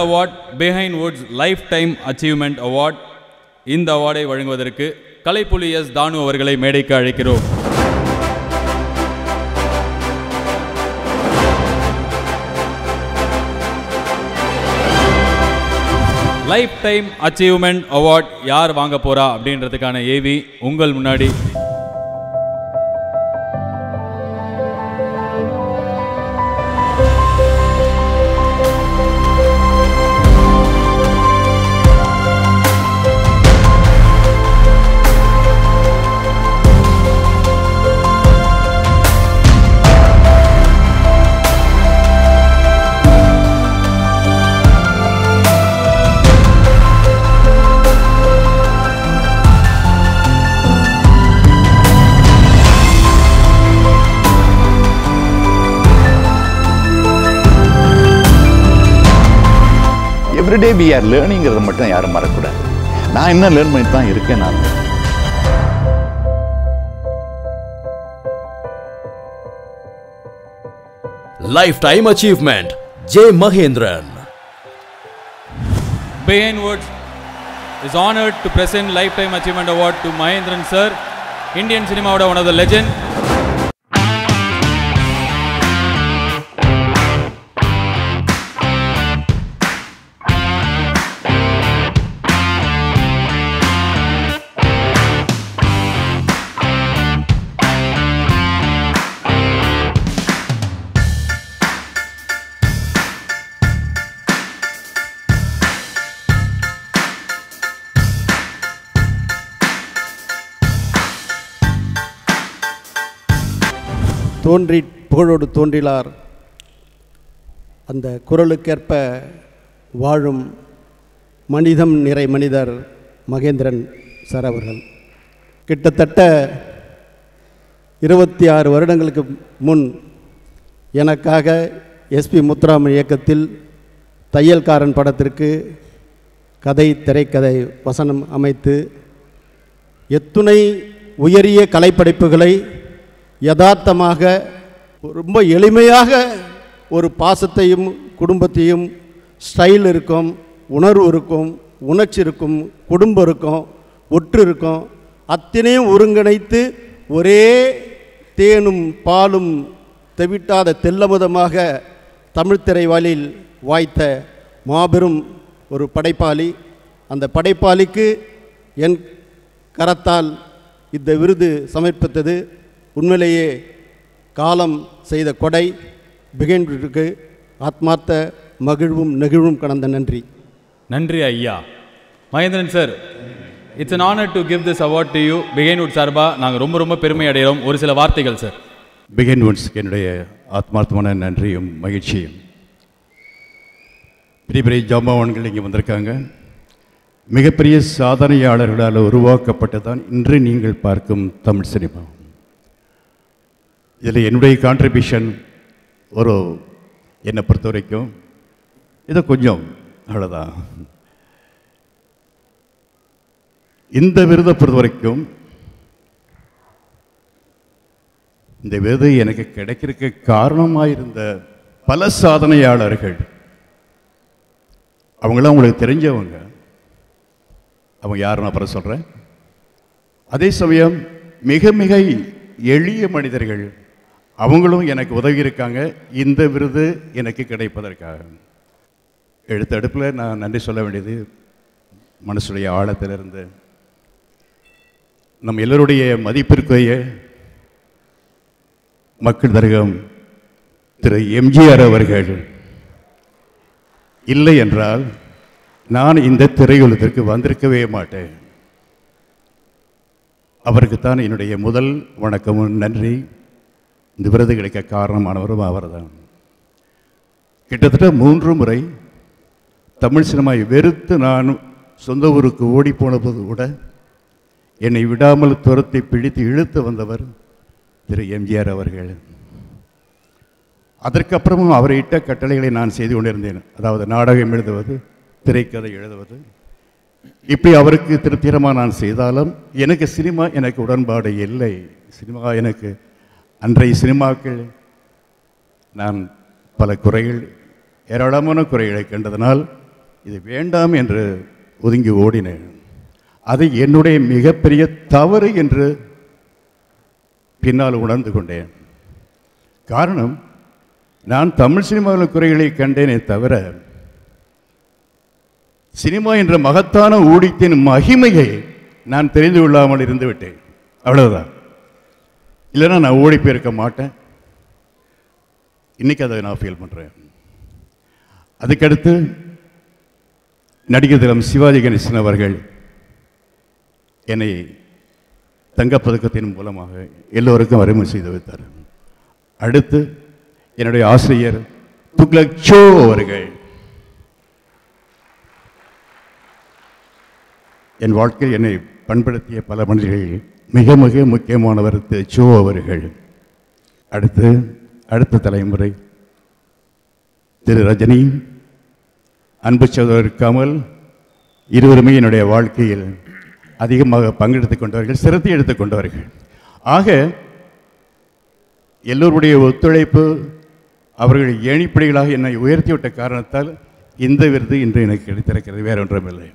Award Behindwoods lifetime achievement award இந்த அவார்டை வழங்குவதற்கு கலைப்புலி எஸ் தானு அவர்களை மேடைக்கு அழைக்கிறோம் லைஃப் டைம் அச்சீவ்மெண்ட் அவார்ட் யார் வாங்க போறா அப்படின்றதுக்கான ஏவி உங்கள் முன்னாடி எவ்ரிடே வி ஆர் லேர்னிங்கிறத மட்டும் யாரும் மறக்கக்கூடாது நான் என்ன லேர்ன் பண்ணிட்டு தான் இருக்கேன் நான் Lifetime Achievement J. Mahendran. Behind Woods is honored to present Lifetime Achievement Award to Mahendran sir, Indian cinema one of the legend. தோன்றி புகழோடு தோன்றிலார் அந்த குரலுக்கேற்ப வாழும் மனிதம் நிறை மனிதர் மகேந்திரன் சார் அவர்கள் கிட்டத்தட்ட இருபத்தி ஆறு வருடங்களுக்கு முன் எனக்காக எஸ்பி முத்துராமன் இயக்கத்தில் தையல்காரன் படத்திற்கு கதை திரைக்கதை வசனம் அமைத்து எத்துணை உயரிய கலைப்படைப்புகளை யதார்த்தமாக ரொம்ப எளிமையாக ஒரு பாசத்தையும் குடும்பத்தையும் ஸ்டைல் இருக்கும் உணர்வு இருக்கும் உணர்ச்சி இருக்கும் குடும்பம் இருக்கும் ஒற்று இருக்கும் அத்தனையும் ஒருங்கிணைத்து ஒரே தேனும் பாலும் தெவிட்டாத தெல்லமுதமாக தமிழ் திரைவாலில் வாய்த்த மாபெரும் ஒரு படைப்பாளி அந்த படைப்பாளிக்கு என் கரத்தால் இந்த விருது சமர்ப்பித்தது உண்மையிலேயே காலம் செய்த கொடை பிகைன்விற்கு ஆத்மார்த்த மகிழ்வும் நெகிழ்வும் கடந்த நன்றி நன்றி ஐயா Mahendran sir it's an honor to give this award to you Behindwoods சார்பா நாங்கள் ரொம்ப ரொம்ப பெருமை அடைகிறோம் ஒரு சில வார்த்தைகள் சார் பிகின் ஒன்ஸ்க்கு என்னுடைய ஆத்மார்த்தமான நன்றியும் மகிழ்ச்சியும் பெரிய பெரிய ஜாம்பவான்கள் இங்கே வந்திருக்காங்க மிகப்பெரிய சாதனையாளர்களால் உருவாக்கப்பட்டதான் இன்று நீங்கள் பார்க்கும் தமிழ் சினிமா இதில் என்னுடைய கான்ட்ரிபியூஷன் ஒரு என்னை பொறுத்த வரைக்கும் இது கொஞ்சம் அவ்வளோதான் இந்த விருதை பொறுத்த வரைக்கும் இந்த விருது எனக்கு கிடைக்கிறதுக்கு காரணமாக இருந்த பல சாதனையாளர்கள் அவங்களாம் உங்களுக்கு தெரிஞ்சவங்க அவங்க யாருன்னு அப்புறம் சொல்கிறேன் அதே சமயம் மிக மிக எளிய மனிதர்கள் அவங்களும் எனக்கு உதவி இருக்காங்க இந்த விருது எனக்கு கிடைப்பதற்காக எழுத்தடுப்பில் நான் நன்றி சொல்ல வேண்டியது மனசுடைய ஆழத்திலிருந்து நம் எல்லோருடைய மதிப்பிற்குரிய மக்கள் தர்கம் திரு எம்ஜிஆர் அவர்கள் இல்லை என்றால் நான் இந்த திரையுலகத்திற்கு வந்திருக்கவே மாட்டேன் அவருக்குத்தான் என்னுடைய முதல் வணக்கமும் நன்றி இந்த விருது கிடைக்க காரணமானவரும் அவர்தான் கிட்டத்தட்ட மூன்று முறை தமிழ் சினிமாவை வெறுத்து நான் சொந்த ஊருக்கு ஓடி போன போது கூட என்னை விடாமல் துரத்தி பிடித்து இழுத்து வந்தவர் திரு எம்ஜிஆர் அவர்கள் அதற்கப்புறமும் அவர் இட்ட கட்டளைகளை நான் செய்து கொண்டிருந்தேன் அதாவது நாடகம் எழுதுவது திரைக்கதை எழுதுவது இப்படி அவருக்கு திருப்திகரமாக நான் செய்தாலும் எனக்கு சினிமா எனக்கு உடன்பாடு இல்லை சினிமா எனக்கு அன்றைய சினிமாக்கள் நான் பல குறைகள் ஏராளமான குறைகளை கண்டதனால் இது வேண்டாம் என்று ஒதுங்கி ஓடினேன் அது என்னுடைய மிகப்பெரிய தவறு என்று பின்னால் உணர்ந்து கொண்டேன் காரணம் நான் தமிழ் சினிமாவில் குறைகளை கண்டேனே தவிர சினிமா என்ற மகத்தான ஊழியத்தின் மகிமையை நான் தெரிந்து கொள்ளாமல் இருந்து விட்டேன் அவ்வளவுதான் இல்லைன்னா நான் ஓடி போயிருக்க மாட்டேன் இன்னைக்கு அதை நான் ஃபீல் பண்ணுறேன் அதுக்கடுத்து நடிகர் தினம் சிவாஜி கணேசன் அவர்கள் என்னை தங்கப்பதக்கத்தின் மூலமாக எல்லோருக்கும் அறிமுகம் செய்து வைத்தார் அடுத்து என்னுடைய ஆசிரியர் துக்ளக் சோ அவர்கள் என் வாழ்க்கையில் என்னை பண்படுத்திய பல மனிதர்கள் மிக மிக முக்கியமானவர் திரு சோ அவர்கள் அடுத்து அடுத்த தலைமுறை திரு ரஜினி அன்பு சகோதரர் கமல் இருவருமே என்னுடைய வாழ்க்கையில் அதிகமாக பங்கெடுத்துக் கொண்டவர்கள் சிரத்தை எடுத்துக் கொண்டவர்கள் ஆக எல்லோருடைய ஒத்துழைப்பு அவர்கள் ஏணிப்படிகளாக என்னை உயர்த்திவிட்ட காரணத்தால் இந்த விருது இன்று எனக்கு கிடைத்திருக்கிறது வேற ஒன்றுமில்லை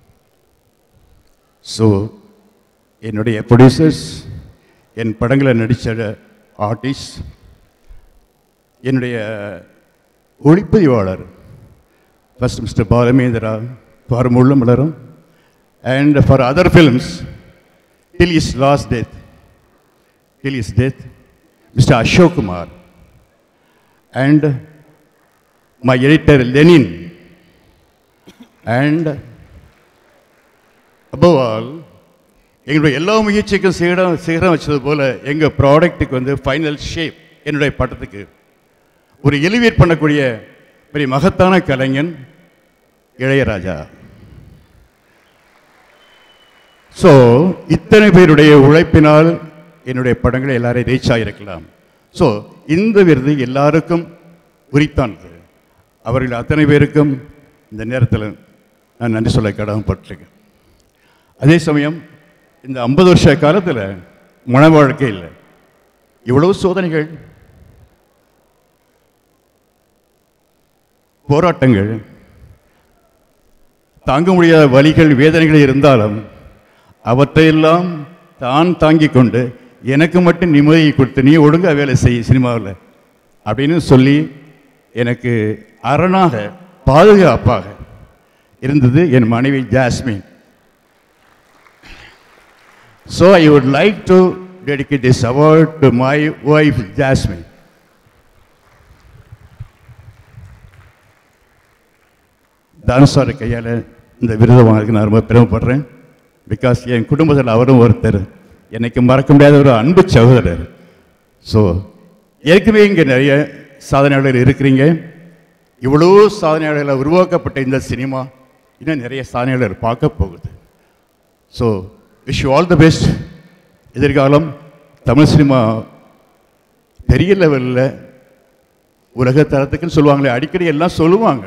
ஸோ என்னுடைய ப்ரொடியூசர்ஸ் என் படங்களை நடித்த ஆர்டிஸ்ட் என்னுடைய ஒளிப்பதிவாளர் first Mister Balu Mahendra for Mullum Malarum and for other films till his last death till his death Mister Ashok Kumar and my editor Lenin and above all எங்களுடைய எல்லா முயற்சிக்கும் சிகரம் சிகரம் வச்சது போல எங்கள் ப்ராடக்ட்டுக்கு வந்து ஃபைனல் ஷேப் என்னுடைய படத்துக்கு ஒரு எலிவேட் பண்ணக்கூடிய பெரிய மகத்தான கலைஞன் இளையராஜா ஸோ இத்தனை பேருடைய உழைப்பினால் என்னுடைய படங்கள் எல்லாரையும் ரீச் ஆகியிருக்கலாம் ஸோ இந்த விருது எல்லாருக்கும் உரித்தானது அவர்கள் அத்தனை பேருக்கும் இந்த நேரத்தில் நான் நன்றி சொல்ல கடமைப்பட்டிருக்கேன் அதே சமயம் இந்த ஐம்பது வருஷ காலத்தில் மன வாழ்க்கையில் இவ்வளவு சோதனைகள் போராட்டங்கள் தாங்க முடியாத வலிகள் வேதனைகள் இருந்தாலும் அவற்றையெல்லாம் தான் தாங்கிக் கொண்டு எனக்கு மட்டும் நிம்மதியை கொடுத்து நீ ஒழுங்கா வேலை செய் சினிமாவில் அப்படின்னு சொல்லி எனக்கு அரணாக பாதுகாப்பாக இருந்தது என் மனைவி Jasmine so I would like to dedicate this award to my wife Jasmine தானுசார கையால் இந்த விருதை வாங்குறதுக்கு நான் ரொம்ப பெருமைப்படுறேன் பிகாஸ் என் குடும்பத்தில் அவரும் ஒருத்தர் எனக்கு மறக்க முடியாத ஒரு அன்பு சகோதரர் ஸோ ஏற்கனவே இங்கே நிறைய சாதனையாளர்கள் இருக்கிறீங்க இவ்வளோ சாதனையாளர்களை உருவாக்கப்பட்ட இந்த சினிமா இன்னும் நிறைய சாதனையாளர் பார்க்க போகுது so wish you all the best எதிர்காலம் தமிழ் சினிமா பெரிய லெவலில் உலக தரத்துக்குன்னு சொல்லுவாங்களே அடிக்கடி எல்லாம் சொல்லுவாங்க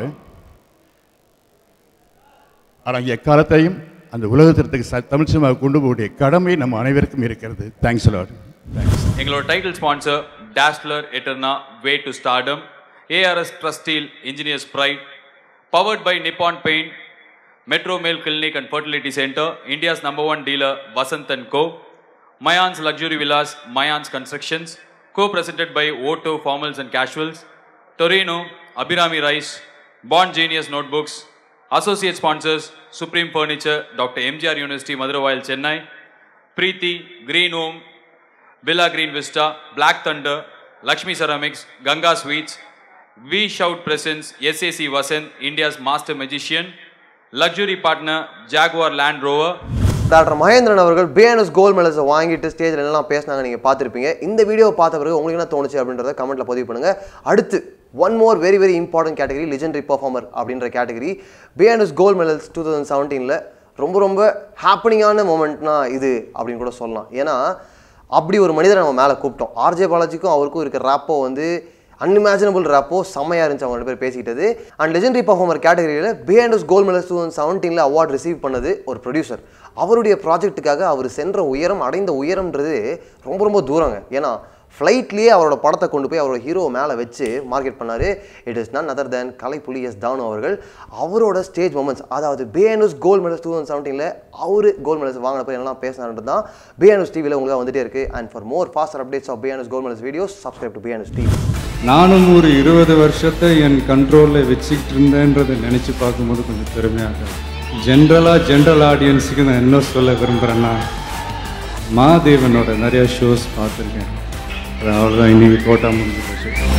ஆனால் எக்காலத்தையும் அந்த உலகத்திற்கு ச தமிழ் சினிமாவை கொண்டு போகக்கூடிய கடமை நம்ம அனைவருக்கும் இருக்கிறது தேங்க்ஸ் லாட் எங்களோட title sponsor Dazzler Eterna way to stardom ARS trust steel engineers pride powered by Nippon paint Metro male clinic and fertility centre India's number one dealer Vasanth and co Mayans luxury villas Mayans constructions co presented by Otto formals and casuals Torino Abirami rice bond genius notebooks associate sponsors supreme furniture doctor MGR university Maduravoyal Chennai Preethi green home Villa Green Vista, Black Thunder, Lakshmi Ceramics, Ganga Sweets, V Shout Presents, SAC Vasant, India's master magician, luxury partner Jaguar Land Rover, doctor Mahendran அவர்கள் BNS gold மெடல்ஸை வாங்கிட்டு ஸ்டேஜில் என்னெல்லாம் பேசினாங்க நீங்கள் பார்த்துருப்பீங்க இந்த வீடியோவை பார்த்த பிறகு உங்களுக்கு என்ன தோணுச்சு அப்படின்றத கமெண்ட்டில் பதிவு பண்ணுங்கள் அடுத்து one more very very important category legendary performer அப்படின்ற category BNS gold medals two thousand செவன்டீனில் ரொம்ப ரொம்ப ஹாப்பனிங்கான மூமெண்ட்னா இது அப்படின்னு கூட சொல்லலாம் ஏன்னா அப்படி ஒரு மனிதரை நம்ம மேலே கூப்பிட்டோம் ஆர்ஜே பாலாஜிக்கும் அவருக்கும் இருக்கிற ரேப்போ வந்து அன்இமேஜினபிள் ரேப்போ செம்மையாக இருந்துச்சு அவங்க ரெண்டு பேர் பேசிக்கிட்டது அண்ட் லெஜெண்டரி பர்ஃபார்மர் கேட்டகரியில் Behindwoods gold medals two thousand செவன்டீனில் அவார்ட் ரிசீவ் பண்ணது ஒரு ப்ரொடியூசர் அவருடைய ப்ராஜெக்ட்டுக்காக அவர் சென்ற உயரம் அடைந்த உயரம்ன்றது ரொம்ப ரொம்ப தூரங்க ஏன்னா ஃப்ளைட்லேயே அவரோட படத்தை கொண்டு போய் அவரோட ஹீரோ மேலே வச்சு மார்க்கெட் பண்ணார் it is none other than Kalaipuli S Thanu அவர்கள் அவரோட ஸ்டேஜ் மூமெண்ட்ஸ் அதாவது BNS gold medals two thousand செவன்டீனில் அவர் கோல்ட் மெடல்ஸ் வாங்கினப்ப என்னெல்லாம் பேசினார்ன்றது தான் பிஎன்எஸ் டிவியில் உங்களுக்கு வந்துட்டே இருக்குது and for more faster updates of BNS gold medals videos subscribe to BNS TV நானும் ஒரு இருபது வருஷத்தை என் கண்ட்ரோலில் வச்சுக்கிட்டு இருந்தேன்றதை நினச்சி பார்க்கும்போது கொஞ்சம் பெருமையாக இருக்கு ஜென்ரலாக ஜென்ரல் ஆடியன்ஸுக்கு நான் என்ன சொல்ல விரும்புகிறேன்னா மாதேவனோட நிறையா ஷோஸ் பார்த்துருக்கேன் அது அவ்வளோதான் இன்னைக்கு கோட்டா முடிஞ்சு போச்சு